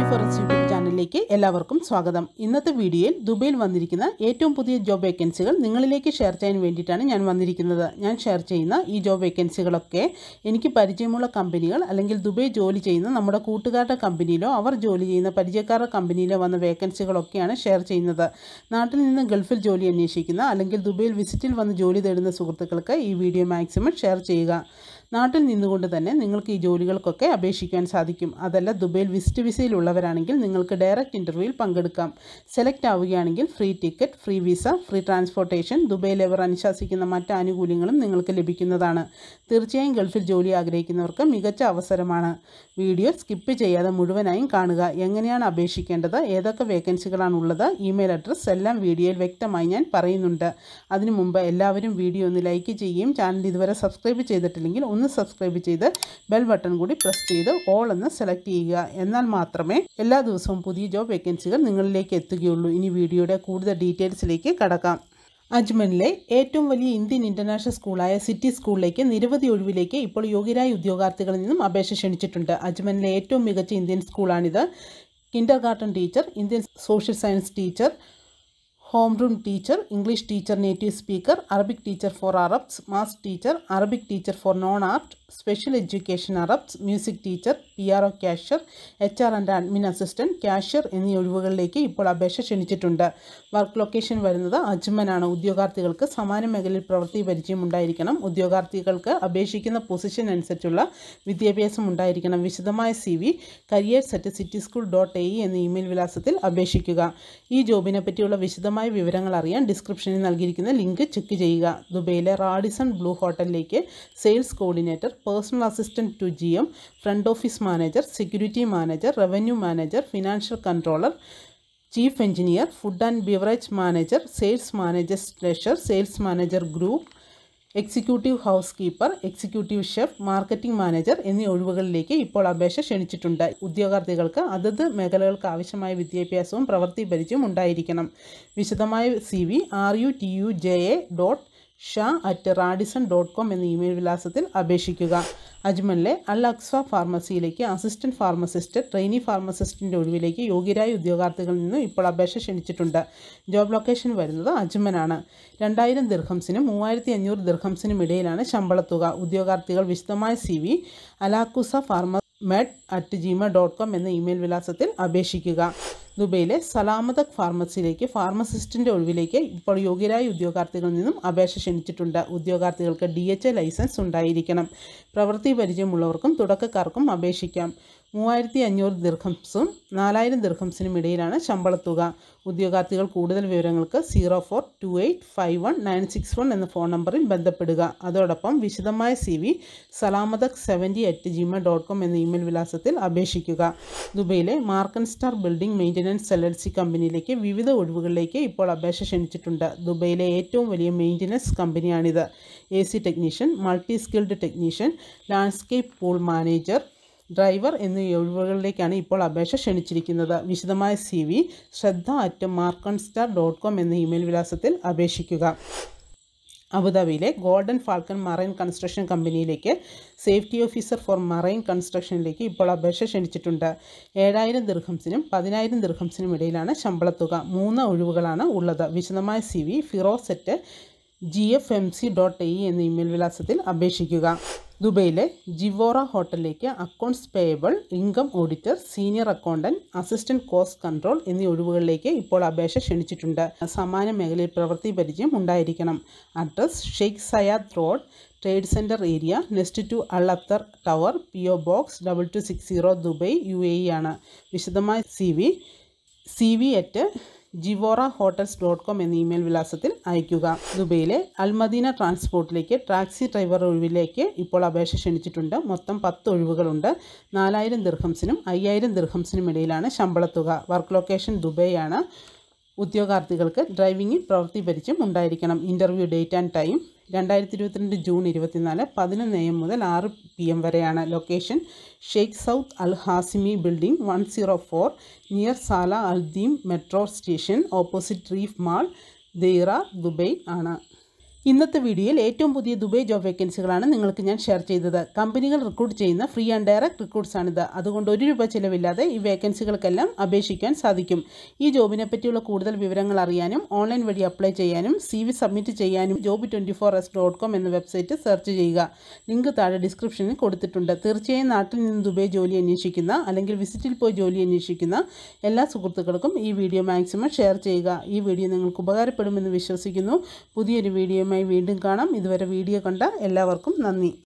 ഫോറൻസ് YouTube ചാനലിലേക്ക് എല്ലാവർക്കും സ്വാഗതം ഇന്നത്തെ വീഡിയോയിൽ ദുബൈയിൽ വന്നിരിക്കുന്ന ഏറ്റവും പുതിയ ജോബ് വേക്കൻസികൾ നിങ്ങളിലേക്ക് ഷെയർ ചെയ്യാൻ വേണ്ടിയിട്ടാണ് ഞാൻ വന്നിരിക്കുന്നത് ഞാൻ ഷെയർ ചെയ്യുന്ന ഈ ജോബ് വേക്കൻസികളൊക്കെ എനിക്ക് പരിചയമുള്ള കമ്പനികൾ അല്ലെങ്കിൽ ദുബൈ ജോലി ചെയ്യുന്ന നമ്മുടെ കൂട്ടുകാരുടെ കമ്പനിയിലോ അവർ ജോലി ചെയ്യുന്ന പരിചയക്കാരുടെ കമ്പനിയിലോ വന്ന വേക്കൻസികളൊക്കെയാണ് ഷെയർ ചെയ്യുന്നത് നാട്ടിൽ നിന്ന് ഗൾഫിൽ ജോലി അന്വേഷിക്കുന്ന അല്ലെങ്കിൽ ദുബൈയിൽ വിസിറ്റിൽ വന്ന് ജോലി തേടുന്ന സുഹൃത്തുക്കൾക്ക് ഈ വീഡിയോ മാക്സിമം ഷെയർ ചെയ്യുക നാട്ടിൽ നിന്നുകൊണ്ട് തന്നെ നിങ്ങൾക്ക് ഈ ജോലികൾക്കൊക്കെ അപേക്ഷിക്കാൻ സാധിക്കും അതല്ല ദുബൈയിൽ വിസിറ്റ് വിസയിലുള്ളവരാണെങ്കിൽ നിങ്ങൾക്ക് ഡയറക്റ്റ് ഇൻ്റർവ്യൂവിൽ പങ്കെടുക്കാം സെലക്ട് ആവുകയാണെങ്കിൽ free ticket free visa free transportation ദുബൈയിൽ അവർ അനുശാസിക്കുന്ന മറ്റ് ആനുകൂല്യങ്ങളും നിങ്ങൾക്ക് ലഭിക്കുന്നതാണ് തീർച്ചയായും ഗൾഫിൽ ജോലി ആഗ്രഹിക്കുന്നവർക്ക് മികച്ച അവസരമാണ് വീഡിയോ സ്കിപ്പ് ചെയ്യാതെ മുഴുവനായും കാണുക എങ്ങനെയാണ് അപേക്ഷിക്കേണ്ടത് ഏതൊക്കെ വേക്കൻസികളാണ് ഉള്ളത് ഇമെയിൽ അഡ്രസ്സ് എല്ലാം വീഡിയോയിൽ വ്യക്തമായി ഞാൻ പറയുന്നുണ്ട് അതിനു മുമ്പ് എല്ലാവരും വീഡിയോ ഒന്ന് ലൈക്ക് ചെയ്യുകയും ചാനൽ ഇതുവരെ സബ്സ്ക്രൈബ് ചെയ്തിട്ടില്ലെങ്കിൽ ഒന്ന് സബ്സ്ക്രൈബ് ചെയ്ത് ബെൽ ബട്ടൺ കൂടി പ്രസ് ചെയ്ത് ഓൾ എന്ന് സെലക്ട് ചെയ്യുക എന്നാൽ മാത്രമേ എല്ലാ ദിവസവും പുതിയ ജോബ് വേക്കൻസികൾ നിങ്ങളിലേക്ക് എത്തുകയുള്ളൂ ഇനി വീഡിയോയുടെ കൂടുതൽ ഡീറ്റെയിൽസിലേക്ക് കടക്കാം അജ്മനിലെ ഏറ്റവും വലിയ ഇന്ത്യൻ ഇൻ്റർനാഷണൽ സ്കൂളായ സിറ്റി സ്കൂളിലേക്ക് നിരവധി ഒഴിവിലേക്ക് ഇപ്പോൾ യോഗ്യരായ ഉദ്യോഗാർത്ഥികളിൽ നിന്നും അപേക്ഷ ക്ഷണിച്ചിട്ടുണ്ട് അജ്മനിലെ ഏറ്റവും മികച്ച ഇന്ത്യൻ സ്കൂളാണിത് kindergarten teacher Indian social science teacher home room teacher English teacher native speaker Arabic teacher for Arabs maths teacher Arabic teacher for non art special education Arabs music teacher P R O cashier H R and admin assistant cashier എന്നീ ഒഴിവുകളിലേക്ക് ഇപ്പോൾ അപേക്ഷ ക്ഷണിച്ചിട്ടുണ്ട് work location വരുന്നത് അജ്മനാണ് ഉദ്യോഗാർത്ഥികൾക്ക് സമാന മേഖലയിൽ പ്രവൃത്തി പരിചയം ഉണ്ടായിരിക്കണം ഉദ്യോഗാർത്ഥികൾക്ക് അപേക്ഷിക്കുന്ന പൊസിഷൻ അനുസരിച്ചുള്ള വിദ്യാഭ്യാസം ഉണ്ടായിരിക്കണം വിശദമായ C V careers at city school dot A എന്ന ഇമെയിൽ വിലാസത്തിൽ അപേക്ഷിക്കുക ഈ ജോബിനെ പറ്റിയുള്ള വിശദമായ വിവരങ്ങൾ അറിയാൻ ഡിസ്ക്രിപ്ഷനിൽ നൽകിയിരിക്കുന്ന ലിങ്ക് ചെക്ക് ചെയ്യുക ദുബൈയിലെ റാഡിസൺ ബ്ലൂ ഹോട്ടലിലേക്ക് sales coordinator personal assistant to G M front office manager security manager revenue manager financial controller chief engineer food and beverage manager sales manager treasure sales manager group executive housekeeper executive chef marketing manager എന്നീ ഒഴിവുകളിലേക്ക് ഇപ്പോൾ അപേക്ഷ ക്ഷണിച്ചിട്ടുണ്ട് ഉദ്യോഗാർത്ഥികൾക്ക് അതത് മേഖലകൾക്ക് ആവശ്യമായ വിദ്യാഭ്യാസവും പ്രവൃത്തി പരിചയവും ഉണ്ടായിരിക്കണം വിശദമായ C V R U T U J A dot Shah at Radisson dot com എന്ന ഇമെയിൽ വിലാസത്തിൽ അപേക്ഷിക്കുക അജ്മലിലെ അൽ അക്സ ഫാർമസിയിലേക്ക് അസിസ്റ്റന്റ് ഫാർമസിസ്റ്റ് ട്രെയിനി ഫാർമസിസ്റ്റിൻ്റെ ഒഴിവിലേക്ക് യോഗ്യരായ ഉദ്യോഗാർത്ഥികളിൽ നിന്നും ഇപ്പോൾ അപേക്ഷ ക്ഷണിച്ചിട്ടുണ്ട് ജോബ് ലൊക്കേഷൻ വരുന്നത് അജ്മനാണ് രണ്ടായിരം ദീർഘംസിനും മൂവായിരത്തി അഞ്ഞൂറ് ദീർഘംസിനും ഇടയിലാണ് ശമ്പളത്തുക ഉദ്യോഗാർത്ഥികൾ വിശദമായ C V alaqsa pharma med at Gmail dot com എന്ന ഇമെയിൽ വിലാസത്തിൽ അപേക്ഷിക്കുക ദുബൈയിലെ സലാമതക് ഫാർമസിയിലേക്ക് ഫാർമസിസ്റ്റിൻ്റെ ഒഴിവിലേക്ക് ഇപ്പോൾ യോഗ്യരായ ഉദ്യോഗാർത്ഥികളിൽ നിന്നും അപേക്ഷ ക്ഷണിച്ചിട്ടുണ്ട് ഉദ്യോഗാർത്ഥികൾക്ക് ഡി എച്ച് എ ലൈസൻസ് ഉണ്ടായിരിക്കണം പ്രവൃത്തി പരിചയമുള്ളവർക്കും തുടക്കക്കാർക്കും അപേക്ഷിക്കാം മൂവായിരത്തി അഞ്ഞൂറ് ദീർഘംസും നാലായിരം ദീർഘംസിനും ഇടയിലാണ് ശമ്പളത്തുക ഉദ്യോഗാർത്ഥികൾ കൂടുതൽ വിവരങ്ങൾക്ക് zero four two eight five one nine six one എന്ന ഫോൺ നമ്പറിൽ ബന്ധപ്പെടുക അതോടൊപ്പം വിശദമായ C V salamatak seventy at Gmail dot com എന്ന ഇമെയിൽ വിലാസത്തിൽ അപേക്ഷിക്കുക ദുബൈയിലെ Markon star building maintenance L L C കമ്പനിയിലേക്ക് വിവിധ ഒഴിവുകളിലേക്ക് ഇപ്പോൾ അപേക്ഷ ക്ഷണിച്ചിട്ടുണ്ട് ദുബൈയിലെ ഏറ്റവും വലിയ മെയിൻ്റനൻസ് കമ്പനിയാണിത് A C technician multi skilled technician landscape pool manager driver എന്നീ ഒഴിവുകളിലേക്കാണ് ഇപ്പോൾ അപേക്ഷ ക്ഷണിച്ചിരിക്കുന്നത് വിശദമായ C V Shraddha at മാർക്കൺ star dot com എന്ന ഇമെയിൽ വിലാസത്തിൽ അപേക്ഷിക്കുക അബുദാബിയിലെ ഗോൾഡൻ ഫാൽക്കൺ മറൈൻ കൺസ്ട്രക്ഷൻ കമ്പനിയിലേക്ക് സേഫ്റ്റി ഓഫീസർ ഫോർ മറൈൻ കൺസ്ട്രക്ഷനിലേക്ക് ഇപ്പോൾ അപേക്ഷ ക്ഷണിച്ചിട്ടുണ്ട് ഏഴായിരം ദീർഘംസിനും പതിനായിരം ദീർഘംസിനും ഇടയിലാണ് ശമ്പളത്തുക മൂന്ന് ഒഴിവുകളാണ് ഉള്ളത് വിശദമായ സി വി ഫിറോസെറ്റ് G F M C dot E എന്ന ഇമെയിൽ വിലാസത്തിൽ അപേക്ഷിക്കുക ദുബൈയിലെ ജിവോറ ഹോട്ടലിലേക്ക് accounts payable income auditor senior accountant assistant cost control എന്നീ ഒഴിവുകളിലേക്ക് ഇപ്പോൾ അപേക്ഷ ക്ഷണിച്ചിട്ടുണ്ട് സമാന മേഖലയിൽ പ്രവൃത്തി പരിചയം ഉണ്ടായിരിക്കണം address Sheikh Zayed road trade centre area next to Al Attar tower P O box double two six zero Dubai U A E ആണ് വിശദമായ C V C V at Gevora hotels dot com എന്ന email വിലാസത്തിൽ അയയ്ക്കുക ദുബൈയിലെ Al Madina ട്രാൻസ്പോർട്ടിലേക്ക് taxi driver ഒഴിവിലേക്ക് ഇപ്പോൾ അപേക്ഷ ക്ഷണിച്ചിട്ടുണ്ട് മൊത്തം പത്ത് ഒഴിവുകളുണ്ട് നാലായിരം ദീർഘംസിനും അയ്യായിരം ദീർഘംസിനും ഇടയിലാണ് ശമ്പളത്തുക വർക്ക് ലൊക്കേഷൻ ദുബൈ ആണ് ഉദ്യോഗാർത്ഥികൾക്ക് ഡ്രൈവിംഗിൽ പ്രവൃത്തി പരിചയം ഉണ്ടായിരിക്കണം ഇൻ്റർവ്യൂ ഡേറ്റ് ആൻഡ് ടൈം രണ്ടായിരത്തി ഇരുപത്തിരണ്ട് ജൂൺ ഇരുപത്തിനാല് പതിനൊന്ന് എം മുതൽ ആറ് പി എം വരെയാണ് location Sheikh south Al Hashimi building one zero four near Salah Al Din metro station opposite Reef mall Deira Dubai ആണ് ഇന്നത്തെ വീഡിയോയിൽ ഏറ്റവും പുതിയ ദുബൈ ജോബ് വേക്കൻസികളാണ് നിങ്ങൾക്ക് ഞാൻ ഷെയർ ചെയ്തത് കമ്പനികൾ റിക്രൂട്ട് ചെയ്യുന്ന ഫ്രീ ആൻഡ് ഡയറക്റ്റ് റിക്രൂട്ട്സ് ആണിത് അതുകൊണ്ട് ഒരു രൂപ ചിലവില്ലാതെ ഈ വേക്കൻസികൾക്കെല്ലാം അപേക്ഷിക്കാൻ സാധിക്കും ഈ ജോബിനെ പറ്റിയുള്ള കൂടുതൽ വിവരങ്ങൾ അറിയാനും ഓൺലൈൻ വഴി അപ്ലൈ ചെയ്യാനും സി വി സബ്മിറ്റ് ചെയ്യാനും job twenty four S dot com എന്ന വെബ്സൈറ്റ് സെർച്ച് ചെയ്യുക ലിങ്ക് താഴെ ഡിസ്ക്രിപ്ഷനിൽ കൊടുത്തിട്ടുണ്ട് തീർച്ചയായും നാട്ടിൽ നിന്ന് ദുബൈ ജോലി അന്വേഷിക്കുന്ന അല്ലെങ്കിൽ വിസിറ്റിൽ പോയി ജോലി അന്വേഷിക്കുന്ന എല്ലാ സുഹൃത്തുക്കൾക്കും ഈ വീഡിയോ മാക്സിമം ഷെയർ ചെയ്യുക ഈ വീഡിയോ നിങ്ങൾക്ക് ഉപകാരപ്പെടുമെന്ന് വിശ്വസിക്കുന്നു പുതിയൊരു വീഡിയോയുമായി വീണ്ടും കാണാം ഇതുവരെ വീഡിയോ കണ്ട എല്ലാവർക്കും നന്ദി